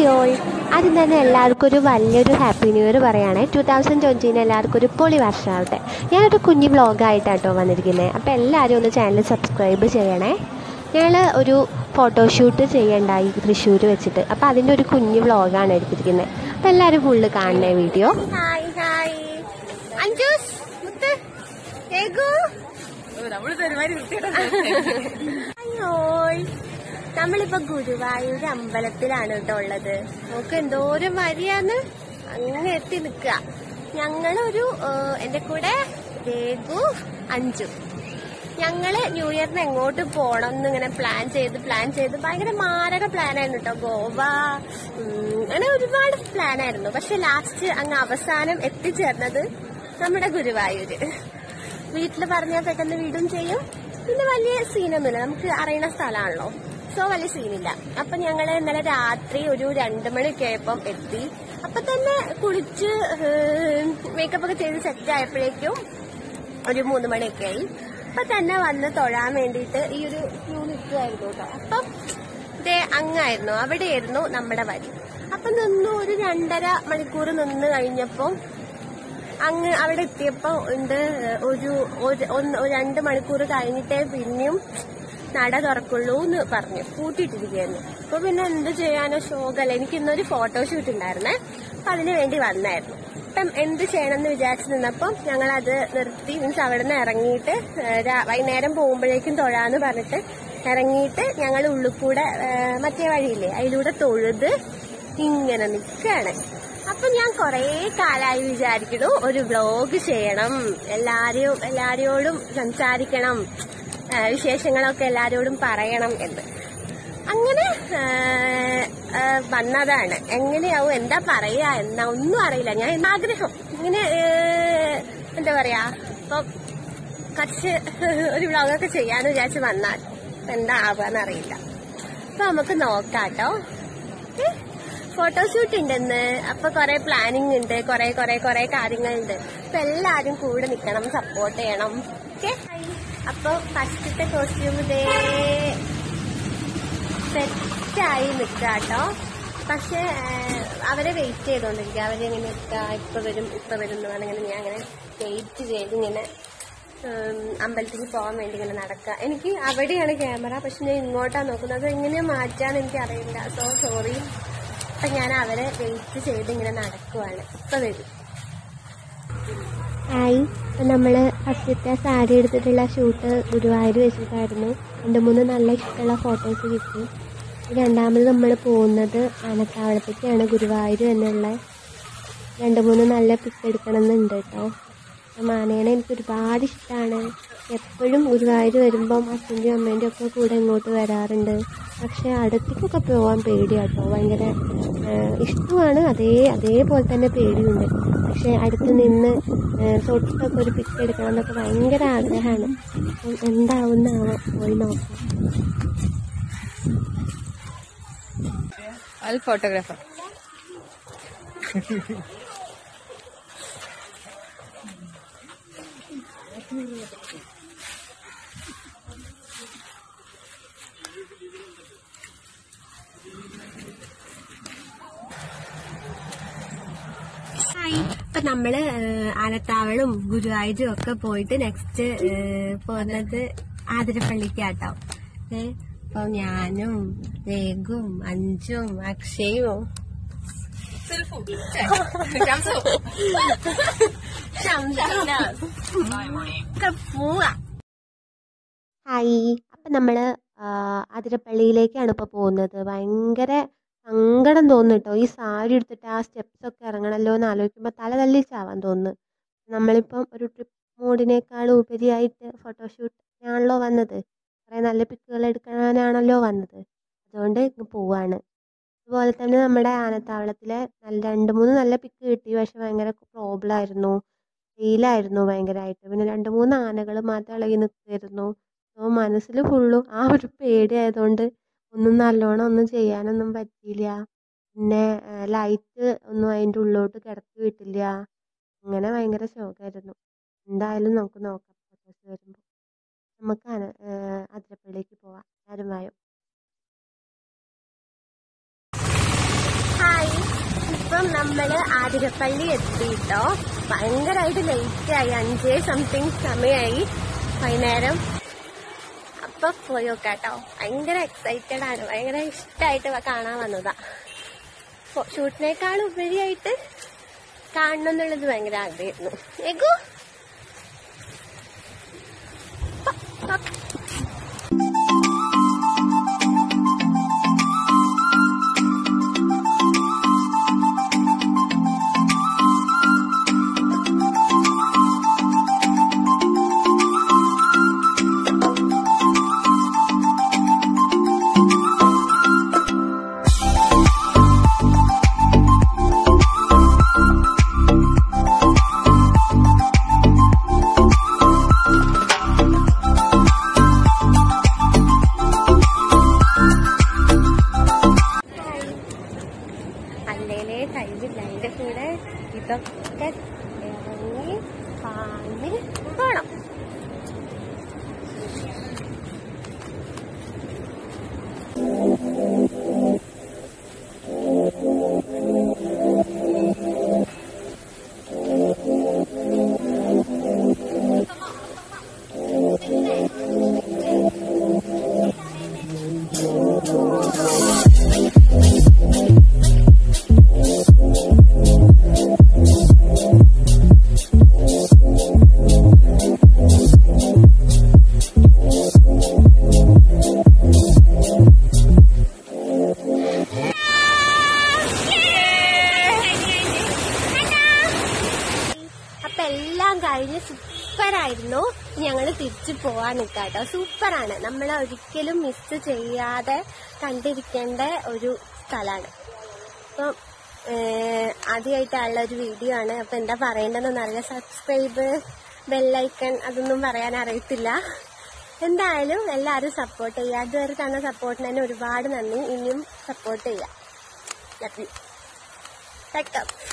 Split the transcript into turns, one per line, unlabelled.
All ആദ്യം തന്നെ എല്ലാവർക്കും ഒരു വലിയൊരു ഹാപ്പി ന്യൂ ഇയർ പറയുകയാണെ ടു തൗസൻഡ് ട്വൻറ്റീന് എല്ലാവർക്കും ഒരു പൊളി വർഷമാവട്ടെ ഞാനൊരു കുഞ്ഞു വ്ളോഗായിട്ടാട്ടോ വന്നിരിക്കുന്നത് അപ്പോൾ എല്ലാവരും ഒന്ന് ചാനൽ സബ്സ്ക്രൈബ് ചെയ്യണേ ഞങ്ങൾ ഒരു ഫോട്ടോഷൂട്ട് ചെയ്യണ്ടായി തൃശ്ശൂർ വെച്ചിട്ട് അപ്പോൾ അതിൻ്റെ ഒരു കുഞ്ഞു വ്ളോഗാണ് എടുത്തിരിക്കുന്നത് അപ്പോൾ എല്ലാവരും ഫുള്ള് കാണണേ വീഡിയോ
ഹായ് ഹായ് അഞ്ജൂസ് മുത്ത് രഘു അയ്യോയ് നമ്മളിപ്പോ ഗുരുവായൂർ അമ്പലത്തിലാണ് കേട്ടോ ഉള്ളത് നമുക്ക് എന്തോരം വരിയാന്ന് അങ്ങ് എത്തി നിക്കുക ഞങ്ങളൊരു ഏഹ്, എന്റെ കൂടെ രഘു അഞ്ചു ഞങ്ങള് ന്യൂ ഇയറിന് എങ്ങോട്ട് പോണം എന്ന് ഇങ്ങനെ പ്ലാൻ ചെയ്ത് പ്ലാൻ ചെയ്ത് ഭയങ്കര മാരക പ്ലാൻ ആയിരുന്നു കേട്ടോ ഗോവ ഉം, അങ്ങനെ ഒരുപാട് പ്ലാൻ ആയിരുന്നു പക്ഷെ ലാസ്റ്റ് അങ്ങ് അവസാനം എത്തിച്ചേർന്നത് നമ്മുടെ ഗുരുവായൂര് വീട്ടിൽ പറഞ്ഞാൽ പെട്ടെന്ന് വീടും ചെയ്യും പിന്നെ വലിയ സീനൊന്നുമില്ല നമുക്ക് അറിയണ സ്ഥലമാണല്ലോ സോ വലിയ സീനില്ല അപ്പൊ ഞങ്ങള് ഇന്നലെ രാത്രി ഒരു രണ്ടു മണിയൊക്കെ ആയപ്പം എത്തി അപ്പൊ തന്നെ കുളിച്ച് മേക്കപ്പ് ഒക്കെ ചെയ്ത് സെറ്റ് ആയപ്പോഴേക്കും ഒരു മൂന്ന് മണിയൊക്കെ ആയി അപ്പൊ തന്നെ വന്ന് തൊഴാൻ വേണ്ടിയിട്ട് ഈ ഒരു ക്യൂ നിൽക്കുമായിരുന്നു കേട്ടോ അപ്പം ദേ അങ്ങായിരുന്നു അവിടെയായിരുന്നു നമ്മുടെ വരി അപ്പൊ നിന്നു ഒരു രണ്ടര മണിക്കൂർ നിന്ന് കഴിഞ്ഞപ്പോ അങ്ങ് അവിടെ എത്തിയപ്പോ ഉണ്ട് ഒരു ഒരു- ഒന്ന് ഒരു രണ്ട് മണിക്കൂർ കഴിഞ്ഞിട്ടേ പിന്നെയും നട തുറക്കുള്ളൂ എന്ന് പറഞ്ഞു പൂട്ടിയിട്ടിരിക്കുകയായിരുന്നു അപ്പൊ പിന്നെ എന്ത് ചെയ്യാനോ ശോകല്ല എനിക്ക് ഇന്നൊരു ഫോട്ടോഷൂട്ട് ഉണ്ടായിരുന്നേ അപ്പൊ അതിന് വേണ്ടി വന്നായിരുന്നു അപ്പം എന്ത് ചെയ്യണമെന്ന് വിചാരിച്ചു നിന്നപ്പം ഞങ്ങൾ അത് നിർത്തി മീൻസ് അവിടെ നിന്ന് ഇറങ്ങിയിട്ട് ഏഹ്, രാ- വൈകുന്നേരം പോകുമ്പോഴേക്കും തൊഴാന്ന് പറഞ്ഞിട്ട് ഇറങ്ങിയിട്ട് ഞങ്ങൾ ഉള്ളിൽ കൂടെ ഏഹ്, മറ്റേ വഴിയില്ലേ അതിലൂടെ തൊഴുത് ഇങ്ങനെ നിൽക്കുകയാണ് അപ്പൊ ഞാൻ കൊറേ കാലായി വിചാരിക്കുന്നു ഒരു വ്ലോഗ് ചെയ്യണം എല്ലാരെയും എല്ലാരോടും സംസാരിക്കണം ആ, വിശേഷങ്ങളൊക്കെ എല്ലാരോടും പറയണം എന്ന് അങ്ങനെ ആ, ആ, വന്നതാണ് എങ്ങനെയാവും എന്താ പറയാ എന്നാ ഒന്നും അറിയില്ല ഞാൻ ഇന്ന് ആഗ്രഹം ഇങ്ങനെ ഏ, എന്താ പറയാ ഇപ്പൊ കുറച്ച് ഒരു വ്ളോഗൊക്കെ ചെയ്യാന്ന് വിചാരിച്ച് വന്നാൽ എന്താ ആവാന്നറിയില്ല അപ്പൊ നമുക്ക് നോക്കാട്ടോ ഏ? ഫോട്ടോഷൂട്ട് ഉണ്ടെന്ന് അപ്പൊ കൊറേ പ്ലാനിങ് ഉണ്ട് കൊറേ കൊറേ കൊറേ കാര്യങ്ങളുണ്ട് അപ്പൊ എല്ലാരും കൂടെ നിക്കണം സപ്പോർട്ട് ചെയ്യണം ഓക്കെ അപ്പൊ ഫസ്റ്റത്തെ കോസ്റ്റ്യൂം ഇതേ സെറ്റായി നിക്കാട്ടോ പക്ഷെ അവരെ വെയിറ്റ് ചെയ്തോണ്ടിരിക്കുക അവരെങ്ങനെ നിൽക്കുക ഇപ്പൊ വരും ഇപ്പൊ വരും എന്ന് പറഞ്ഞിങ്ങനെ ഞാൻ അങ്ങനെ വെയിറ്റ് ചെയ്ത് ഇങ്ങനെ ഉം, അമ്പലത്തിൽ പോകാൻ വേണ്ടി ഇങ്ങനെ നടക്കുക എനിക്ക് അവിടെയാണ് ക്യാമറ പക്ഷെ ഞാൻ ഇങ്ങോട്ടാ നോക്കുന്നത് എങ്ങനെയാ മാറ്റാന്ന് എനിക്ക് അറിയില്ല സോ സോറി അപ്പൊ ഞാൻ അവരെ വെയിറ്റ് ചെയ്ത് ഇങ്ങനെ നടക്കുവാണ് ഇപ്പൊ വരും
ഹായ് അപ്പം നമ്മൾ ഫസ്റ്റത്തെ സാരി എടുത്തിട്ടുള്ള ഷൂട്ട് ഗുരുവായൂർ വെച്ചിട്ടായിരുന്നു രണ്ട് മൂന്ന് നല്ല ഇഷ്ടമുള്ള ഫോട്ടോസ് കിട്ടി രണ്ടാമത് നമ്മൾ പോകുന്നത് ആനത്താവളത്തേക്കാണ് ഗുരുവായൂർ എന്നുള്ള രണ്ട് മൂന്ന് നല്ല പിക്ക് എടുക്കണമെന്നുണ്ട് കേട്ടോ അപ്പം ആനേനെ എനിക്ക് ഒരുപാട് ഇഷ്ടമാണ് എപ്പോഴും ഗുരുവായൂർ വരുമ്പം അച്ഛൻ്റെയും അമ്മേൻ്റെയും ഒക്കെ കൂടെ ഇങ്ങോട്ട് വരാറുണ്ട് പക്ഷെ അടുത്തേക്കൊക്കെ പോകാൻ പേടിയാട്ടോ ഭയങ്കര ഏഹ്, ഇഷ്ടമാണ് അതേ അതേപോലെ തന്നെ പേടിയുണ്ട് പക്ഷെ അടുത്ത് നിന്ന് ഏഹ്, തൊട്ടൊക്കെ ഒരു പിക്ക് എടുക്കണം എന്നൊക്കെ ഭയങ്കര ആഗ്രഹമാണ് അപ്പം എന്താവുന്നാവോ പോയി നോക്കാം
Al photographer.
ഹായ് ഇപ്പൊ നമ്മള് ഏഹ്, ആനത്താവളും ഗുരുവായൂരും ഒക്കെ പോയിട്ട് നെക്സ്റ്റ് പോകുന്നത് ആതിരപ്പള്ളിക്കാട്ടോ ഏ അപ്പൊ ഞാനും രഘും അഞ്ചും അക്ഷയും ശംസല്ല. ഒക്കെ പോവാ
ഹായ് അപ്പം നമ്മൾ അതിരപ്പള്ളിയിലേക്കാണ് ഇപ്പോൾ പോകുന്നത് ഭയങ്കര സങ്കടം തോന്നുന്നു കേട്ടോ ഈ സാരി എടുത്തിട്ട് ആ സ്റ്റെപ്സ് ഒക്കെ ഇറങ്ങണമല്ലോ എന്ന് ആലോചിക്കുമ്പോൾ തല തല്ലി ചാവാൻ തോന്നുന്നു നമ്മളിപ്പം ഒരു ട്രിപ്പ് മൂഡിനേക്കാൾ ഉപരിയായിട്ട് ഫോട്ടോഷൂട്ടിനാണല്ലോ വന്നത് കുറേ നല്ല പിക്കുകൾ എടുക്കാനാണല്ലോ വന്നത് അതുകൊണ്ട് ഇങ്ങ് പോവാണ് അതുപോലെ തന്നെ നമ്മുടെ ആനത്താവളത്തിലെ നല്ല രണ്ട് മൂന്ന് നല്ല പിക്ക് കിട്ടി പക്ഷെ ഭയങ്കര പ്രോബ്ലം ആയിരുന്നു വെയിലായിരുന്നു ഭയങ്കരമായിട്ട് പിന്നെ രണ്ട് മൂന്ന് ആനകൾ മാത്രം ഇളകി നിൽക്കുമായിരുന്നു അപ്പോൾ മനസ്സിൽ ഫുള്ളും ആ ഒരു പേടിയായതുകൊണ്ട് ഒന്നും നല്ലോണം ഒന്നും ചെയ്യാനൊന്നും പറ്റിയില്ല പിന്നെ ലൈറ്റ് ഒന്നും അതിൻ്റെ ഉള്ളിലോട്ട് കിടത്തി വിട്ടില്ല അങ്ങനെ ഭയങ്കര ശോകമായിരുന്നു എന്തായാലും നമുക്ക് നോക്കാം ഫോട്ടോസ് വരുമ്പോൾ നമുക്ക് ആന- ഏഹ് അതിരപ്പള്ളിക്ക് പോവാം എല്ലാവരും വായോ
അപ്പം നമ്മള് ആതിരപ്പള്ളി എത്തിയിട്ടോ ഭയങ്കരമായിട്ട് ലേറ്റ് ആയി അഞ്ചേ സംതിങ് സമയമായി വൈകുന്നേരം അപ്പൊ പോയി നോക്കാട്ടോ ഭയങ്കര എക്സൈറ്റഡ് ആണ് ഭയങ്കര ഇഷ്ടമായിട്ട് കാണാൻ വന്നതാ ഫോ- ഷൂട്ടിനേക്കാൾ ഉപരിയായിട്ട് കാണണം എന്നുള്ളത് ഭയങ്കര ആഗ്രഹമായിരുന്നു ഏകു പ- പ- അല്ലേലേ കഴിവില്ല അതിന്റെ കൂടെ ഇതൊക്കെ ഇറങ്ങി പാഞ്ഞ് പോണം അപ്പൊ എല്ലാം കഴിഞ്ഞ് സൂപ്പറായിരുന്നു ഞങ്ങൾ തിരിച്ചു പോവാൻ നിൽക്കാട്ടോ സൂപ്പറാണ് നമ്മൾ ഒരിക്കലും മിസ് ചെയ്യാതെ കണ്ടിരിക്കേണ്ട ഒരു സ്ഥലമാണ് അപ്പം ആദ്യമായിട്ടുള്ള ഒരു വീഡിയോ ആണ് അപ്പൊ എന്താ പറയേണ്ടതെന്ന് അറിയാം സബ്സ്ക്രൈബ് ബെല്ലൈക്കൺ അതൊന്നും പറയാൻ അറിയത്തില്ല എന്തായാലും എല്ലാവരും സപ്പോർട്ട് ചെയ്യുക അതുവരെ തന്ന സപ്പോർട്ടിന് തന്നെ ഒരുപാട് നന്ദി ഇനിയും സപ്പോർട്ട് ചെയ്യാം ലവ് യു